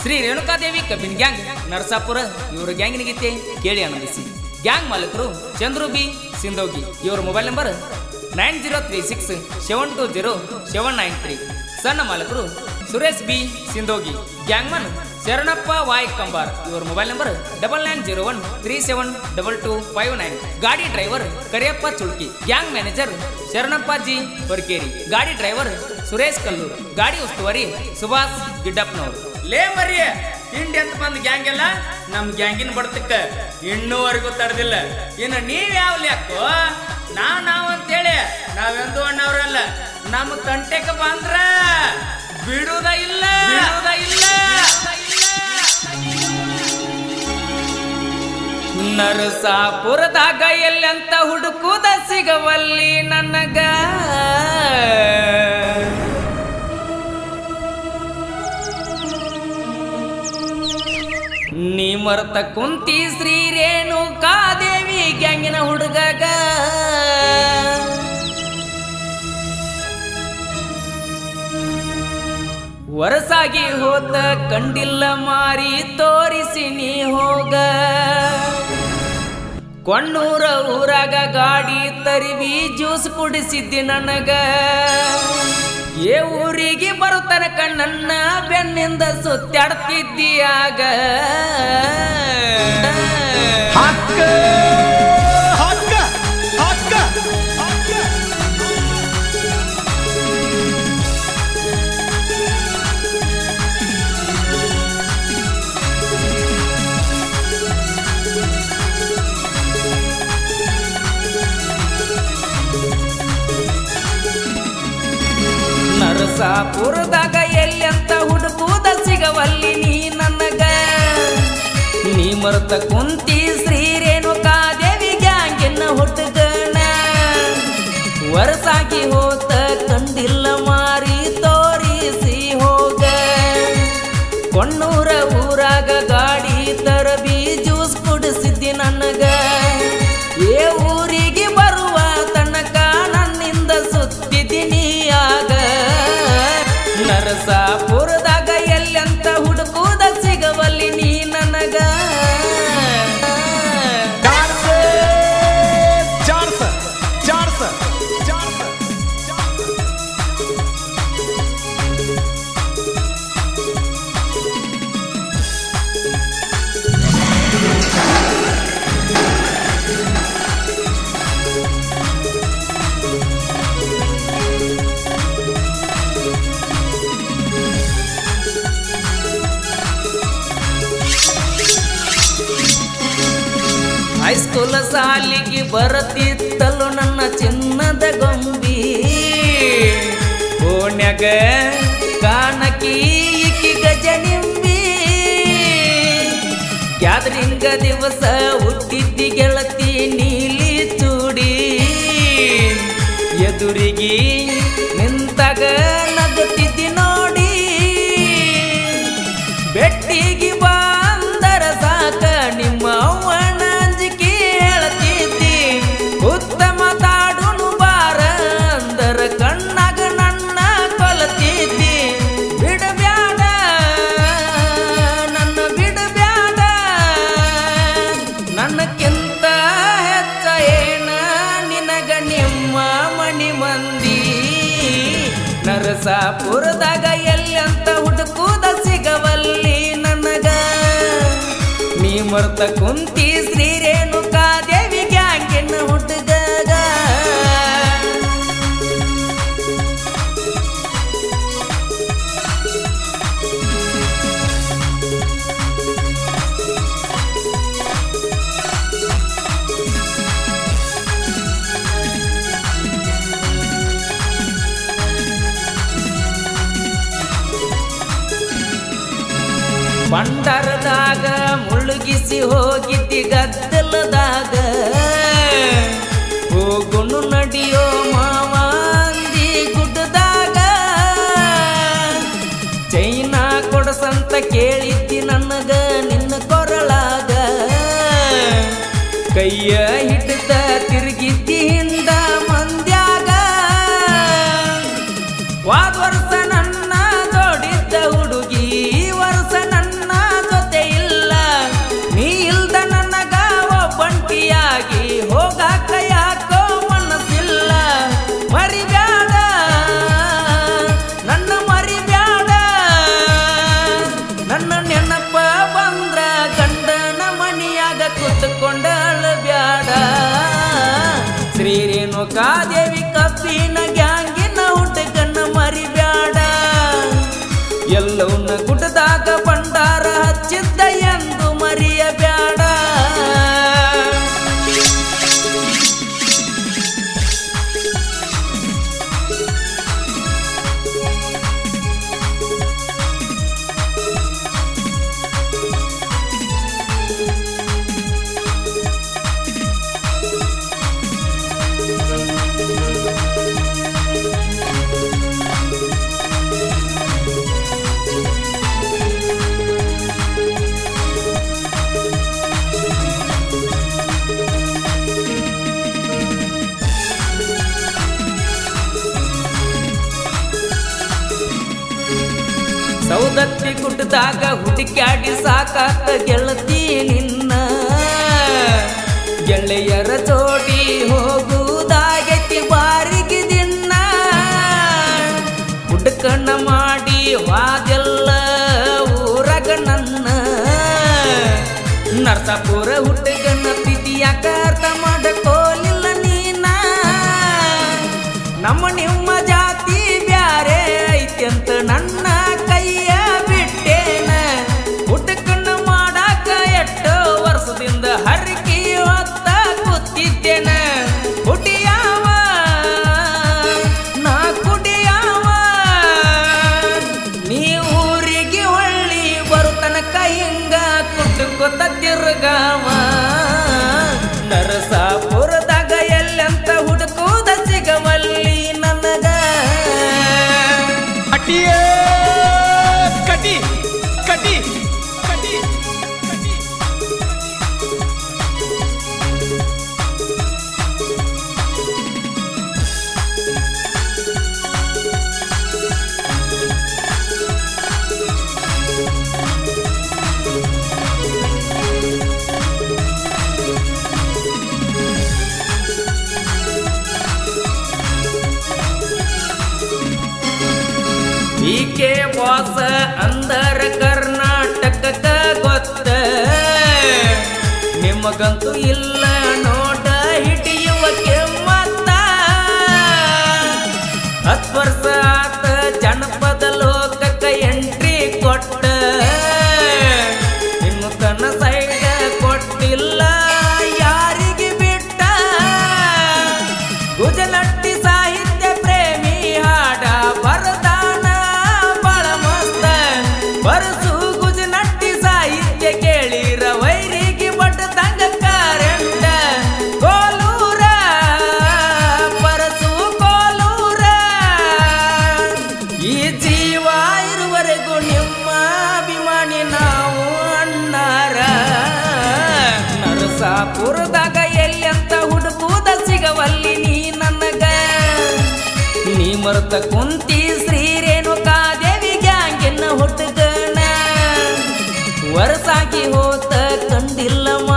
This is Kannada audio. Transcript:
ಶ್ರೀ ರೇಣುಕಾದೇವಿ ಕಬ್ಬಿನ ಗ್ಯಾಂಗ್ ನರಸಾಪುರ ಇವರ ಗ್ಯಾಂಗಿನ ಗೀತೆ ಕೇಳಿ ಆನಂದಿಸಿ ಗ್ಯಾಂಗ್ ಮಾಲಕರು ಚಂದ್ರು ಬಿ ಸಿಂಧೋಗಿ ಇವರ mobile number nine zero three six seven two zero seven nine three ಸಣ್ಣ ಮಾಲಕರು Suresh B Sindhogi gangman Sharanappa Y Kambar ಇವರ mobile number double nine zero one three seven double two five nine ಗಾಡಿ driver Kariyappa Chulki gang manager Sharanappa G Barkeri ಗಾಡಿ ಡ್ರೈವರ್ ಸುರೇಶ್ ಕಲ್ಲೂರ್ ಗಾಡಿ ಉಸ್ತುವಾರಿ ಸುಭಾಷ್ ಗಿಡ್ಡಪ್ಪನವರು ಲೇ ಮರಿ ತಿಂಡಿ ಅಂತ ಬಂದ್ ಗ್ಯಾಂಗ್ ಎಲ್ಲ ನಮ್ ಗ್ಯಾಂಗಿನ ಬಡ್ತಕ್ಕ ಇನ್ನೂವರೆಗೂ ತಡೆದಿಲ್ಲ ಇನ್ನು ನೀವ್ ಯಾವ ಲೆಕ್ಕೋ ನಾವ್ ನಾವ್ ಅಂತೇಳಿ ನಾವೆಂದು ಅಣ್ಣವ್ರಲ್ಲ ನಮ್ಮ ತಂಟೆಕ ಬಂದ್ರ ಬಿಡುದ ಇಲ್ಲ ಬಿಡುದ ಇಲ್ಲ ನರಸಾಪುರದಾಗ ಎಲ್ಲಂತ ಹುಡುಕುದ ಸಿಗವಲ್ಲಿ ನನಗ ನೀ ಮರ್ತ ಕುಂತಿ ಶ್ರೀ ರೇಣುಕಾದೇವಿ ಗ್ಯಾಂಗಿನ ಹುಡುಗಗ ವರಸಾಗಿ ಹೋದ ಕಂಡಿಲ್ಲ ಮಾರಿ ತೋರಿಸಿ ನೀ ಹೋಗ ಕೊಣ್ಣೂರ ಊರಾಗ ಗಾಡಿ ತರಿವಿ ಜ್ಯೂಸ್ ಕುಡಿಸಿದ್ದಿ ನನಗ ಏ ಊರಿಗೆ ಬರುತ್ತನ ಕಣ್ಣನ್ನ ಬೆನ್ನಿಂದ ಸುತ್ತಾಡ್ತಿದ್ದೀಯಾಗ ಹಕ್ಕ ಹಕ್ಕ ಹಕ್ಕ ಹಕ್ಕ ನರಸಾಪುರದಾಗ ಎಲ್ಲಂತ ಹುಡುಕುದ ಸಿಗವಲ್ಲಿ ನೀ ನನಗ ನೀ ಮರೆತ ಕುಂತಿ ಶ್ರೀ ರೇಣುಕಾದೇವಿ ಗ್ಯಾಂಗಿನ ಹುಡುಗಣ ವರಸಾಗಿ ಹೋತ ಕಂಡಿಲ್ಲ ಮಾರಿ ತೋರಿಸಿ ಹೋಗ ಕೊಣ್ಣೂರ ಊರಾಗ ಗಾಡಿ ತರಬಿ ಜ್ಯೂಸ್ ಕುಡಿಸಿದ್ದಿ ನನಗ ಏ ಊರಿಗೆ ಬರುವ ತನಕ ನನ್ನಿಂದ ಸುತ್ತಿದ್ದೀನಿ ಆಗ ನರಸಾಪುರದಾಗ ಎಲ್ಲಂತ ಹುಡುಕುದ ಸಿಗವಲ್ಲಿ ನೀ ನನಗ ಚಾರ್ಸ ಚಾರ್ಸ ಚಾರ್ಸ ಚಾರ್ಸ ಹೈಸ್ಕೂಲ ಸಾಲಿಗೆ ಬರತಿತ್ತಲು ನನ್ನ ಚಿನ್ನದ ಗೊಂಬಿ ಓಣ್ಯಾಗ ಕಾನಕಿ ಇಕ್ಕಿ ಗಜನಿಂಬಿ ಗ್ಯಾದರಿಂಗ ದಿವಸ ಹುಟ್ಟಿದ್ದಿ ಗೆಳತಿ ನೀಲಿ ಚೂಡಿ ಎದುರಿಗೆ ನಿಂತಾಗ ನಗುತ್ತಿದ್ದಿ ನೋಡಿ ಬೆಟ್ಟಿಗೆ ಬಂದರ ಸಾಕ ನಿಮ್ಮ ಅವ್ವನ ಅಂಜಿಕೆ ಹೇಳ್ತಿದ್ದಿ ಉತ್ತಮ ತಾಡುನು ಬಾರ ಅಂದರ ಕಣ್ಣಾಗ ನನ್ನ ಕೊಲತಿದ್ದಿ ಬಿಡಬ್ಯಾಡ ನನ್ನ ಬಿಡಬ್ಯಾಡ ನನ್ನಕ್ಕಿಂತ ಹೆಚ್ಚ ಏನ ನಿನಗ ನಿಮ್ಮ ಮಣಿ ಮಂದಿ ನರಸಾಪುರದಾಗ ಎಲ್ಲಂತ ಹುಡುಕುದ ಸಿಗವಲ್ಲಿ ನನಗ ನೀ ಮರ್ತ ಕುಂತಿ ಶ್ರೀ ರೇಣುಕಾದೇವಿ ಗ್ಯಾಂಗಿನ ಹುಡುಗಗ ಬಂಡರದಾಗ ಮುಳುಗಿಸಿ ಹೋಗಿದ್ದಿ ಗದ್ದಲದಾಗ ಹೋಗುನು ನಡಿಯೋ ಮಾವಾಂದಿ ಗುಡ್ಡದಾಗ ಚೈನಾ ಕೊಡಸಂತ ಕೇಳಿದ್ದಿ ನನಗ ನಿನ್ನ ಕೊರಳಾಗ ಕೈಯ ಹಿಡಿದ ತಿರುಗಿದ್ದಿ ಹಿಂದ ಮಂದ್ಯಾಗ ವಾದ ವರ್ಷ ನನ್ನ ದೊಡಿದ್ದ ಹುಡುಗಿ ವರ್ಷ ನನ್ನ ಗುಡ್ಡದಾಗ ಭಂಡಾರ ಹಚ್ಚಿದ್ದ ಎಂದು ಮರಿಯಬ್ಯಾಡ ಸೌದತ್ತಿ ಗುಡ್ಡದಾಗ ಹುಡುಕ್ಯಾಡಿ ಸಾಕಾತ ಗೆಳತಿ ನಿನ್ನ ಗೆಳೆಯರ ಜೋಡಿ ಹೋಗುವುದಾಗೈತಿ ಬಾರಿಗೆ ದಿನ ಹುಡುಕಣ್ಣ ಮಾಡಿ ವಾದೆಲ್ಲ ಊರಗ ನನ್ನ ನರಸಾಪುರ ಹುಡುಗನ ಪ್ರೀತಿಯಾಕ ಅರ್ಥ ಮಾಡಕೋಲಿಲ್ಲ ನೀನ ನಮ್ಮ ನಿಮ್ಮ ಜಾತಿ ಬ್ಯಾರೆ ಐತಿ ಅಂತ ನನ್ನ ಕೈಯ ಬಿಟ್ಟೇನ ಹುಡುಕಣ್ಣ ಮಾಡಾಕ ಎಷ್ಟೋ ವರ್ಷದಿಂದ ಹರಕಿ ಹೊತ್ತ ಕೂತಿದ್ದೇನ ಕುಡಿಯಾವ ನಾ ಕುಡಿಯಾವ ನೀ ಊರಿಗೆ ಹೊಳ್ಳಿ ಬರುತನಕ ಹಿಂಗ ಕುಟ್ಟುಕೊತ ತಿರುಗಾವ ನರಸಾಪುರದಾಗ ಎಲ್ಲಂತ ಹುಡುಕುದ ಸಿಗವಲ್ಲಿ ನನಗ ಕಟಿಯೇ ಕಟಿ ಕಟಿ ಕಟಿ ಕಟಿ ಈಕೆ ಬಾಸ ಅಂದರ ಕರ್ನಾಟಕಕ್ಕ ಗೊತ್ತ ನಿಮಗಂತೂ ಇಲ್ಲ ನೋಡ ಹಿಡಿಯುವ ಕೆಮ್ಮತ್ತ ಹತ್ತು ವರ್ಷ ಆತ ಜನಪದ ಲೋಕಕ್ಕ ಎಂಟ್ರಿ ಕೊಟ್ಟ ಇನ್ನು ತನ್ನ ಸೈಡ್ ಕೊಟ್ಟಿಲ್ಲ ಯಾರಿಗೆ ಬಿಟ್ಟ ಗುಜಲಟ್ಟಿ ಸಾಹಿತ್ಯ ಪ್ರೇಮಿ ಹಾಡ ಬರದಾನ ಬಳ ಮಸ್ತ ಬರಸು ಗುಜನಟ್ಟಿ ಸಾಹಿತ್ಯ ಕೇಳಿರ ವೈರಿಗೆ ಬಡ್ದಂಗ ಕಾರಂಡ ಕೋಲೂರ ಬರಸು ಕೋಲೂರ ಈ ಜೀವ ಇರುವರೆಗೂ ನಿಮ್ಮ ಅಭಿಮಾನಿ ನಾವು ಅಣ್ಣಾರ ನರಸಾಪುರದಾಗ ಎಲ್ಲಂತ ಹುಡುಕುದ ಸಿಗವಲ್ಲಿ ನೀ ನನಗ ನೀ ಮರೆತ ಕುಂತಿ ಶ್ರೀರೇಣುಕಾದೇವಿ ಗ್ಯಾಂಗಿನ ಹುಡುಗನ ವರಸಾಗಿ ಹೋತ ಕಂಡಿಲ್ಲ